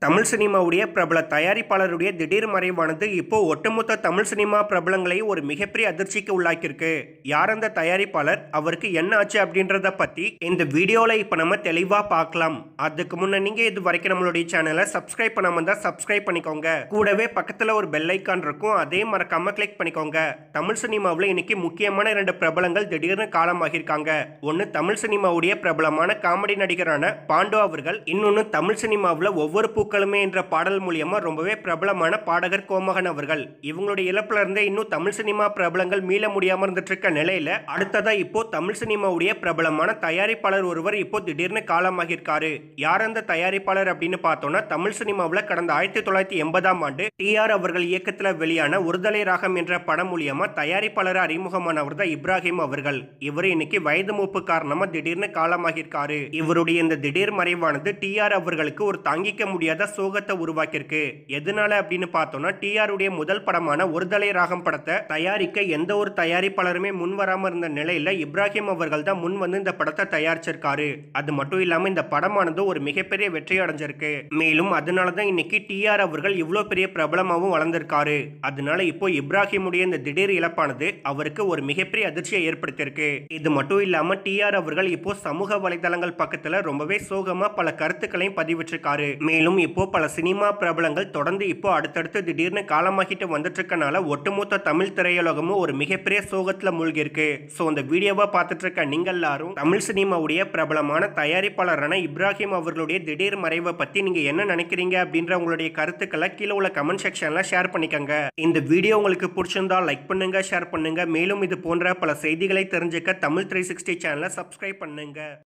தமிழ் சினிமாவுடைய பிரபல தயாரிப்பாளருடைய திடீர் மறைவானது இப்போ ஒட்டுமொத்த தமிழ் சினிமா பிரபலங்களை ஒரு மிகப்பெரிய அதிர்ச்சிக்கு உள்ளாக்கியிருக்கு யார் அந்த தயாரிப்பாளர் அவருக்கு என்ன ஆச்சு அப்படின்றத பத்தி இந்த வீடியோல இப்ப நம்ம தெளிவா பார்க்கலாம் அதுக்கு முன்ன நீங்க இது வரைக்கும் நம்மளுடைய சேனலை சப்ஸ்கிரைப் பண்ணாம இருந்தா சப்ஸ்கிரைப் பண்ணிக்கோங்க கூடவே பக்கத்துல ஒரு பெல் ஐக்கான் இருக்கும் அதே மறக்காம கிளிக் பண்ணிக்கோங்க தமிழ் சினிமாவில் இன்னைக்கு முக்கியமான இரண்டு பிரபலங்கள் திடீர்னு காலமாகியிருக்காங்க ஒன்னு தமிழ் சினிமாவுடைய பிரபலமான காமெடி நடிகரான பாண்டு அவர்கள் இன்னொன்னு தமிழ் சினிமாவில் ஒவ்வொரு பூக்களுமே என்ற பாடல் மூலியமா ரொம்பவே பிரபலமான பாடகர் கோமகன் அவர்கள் இவங்களுடைய இழப்புல இருந்தே இன்னும் தமிழ் சினிமா பிரபலங்கள் மீள முடியாம இருந்துட்டு இருக்க நிலையில அடுத்ததா இப்போ தமிழ் சினிமாவுடைய பிரபலமான தயாரிப்பாளர் ஒருவர் இப்போ திடீர்னு காலமாகியிருக்காரு யார் அந்த தயாரிப்பாளர் அப்படின்னு பார்த்தோம்னா தமிழ் சினிமாவில் கடந்த ஆயிரத்தி தொள்ளாயிரத்தி எண்பதாம் ஆண்டு டி ஆர் அவர்கள் இயக்கத்தில் வெளியான ஒருதலை ராகம் என்ற படம் மூலியமா தயாரிப்பாளர் அறிமுகமானவர் தான் இப்ராஹிம் அவர்கள் இவர் இன்னைக்கு வயது மூப்பு காரணமா திடீர்னு காலமாகியிருக்காரு இவருடைய இந்த திடீர் மறைவானது டி ஆர் அவர்களுக்கு ஒரு தாங்கிக்க முடியாத சோகத்தை உருவாக்கியிருக்கு எதனால அப்படின்னு பார்த்தோம்னா டி ஆர் உடைய முதல் படமான ஒருதலை ராகம் படத்தை தயாரிக்க எந்த ஒரு தயாரிப்பாளருமே முன் வராம இருந்த நிலையில இப்ராஹிம் அவர்கள் தான் முன் வந்து இந்த படத்தை தயாரிச்சிருக்காரு அது மட்டும் இல்லாம இந்த படமானது ஒரு மிகப்பெரிய வெற்றி அடைஞ்சிருக்கு மேலும் அதனால தான் இன்னைக்கு டி ஆர் அவர்கள் இவ்வளோ பெரிய பிரபலமாகவும் வளர்ந்திருக்காரு அதனால இப்போ இப்ராஹிமுடைய இந்த திடீர் இழப்பானது அவருக்கு ஒரு மிகப்பெரிய அதிர்ச்சியை ஏற்படுத்தியிருக்கு இது மட்டும் இல்லாம டி ஆர் அவர்கள் இப்போ சமூக வலைதளங்கள் பக்கத்துல ரொம்பவே சோகமா பல கருத்துக்களையும் பதிவிட்டிருக்காரு மேலும் இப்போ பல சினிமா பிரபலங்கள் தொடர்ந்து இப்போ அடுத்தடுத்து திடீர்னு காலமாகிட்டு வந்துட்டு இருக்கனால ஒட்டுமொத்த தமிழ் திரையுலகமும் ஒரு மிகப்பெரிய சோகத்துல மூழ்கி இருக்கு ஸோ இந்த வீடியோவை பார்த்துட்டு இருக்க நீங்க எல்லாரும் தமிழ் சினிமாவுடைய பிரபலமான தயாரிப்பாளரான இப்ராஹிம் அவர்களுடைய திடீர் மறைவை பத்தி நீங்க என்ன நினைக்கிறீங்க அப்படின்ற உங்களுடைய கருத்துக்களை கீழே உள்ள கமெண்ட் செக்ஷன்ல ஷேர் பண்ணிக்கோங்க இந்த வீடியோ உங்களுக்கு பிடிச்சிருந்தா லைக் பண்ணுங்க ஷேர் பண்ணுங்க மேலும் இது போன்ற பல செய்திகளை தெரிஞ்சுக்க தமிழ் த்ரீ சிக்ஸ்டி சேனலை சப்ஸ்கிரைப் பண்ணுங்க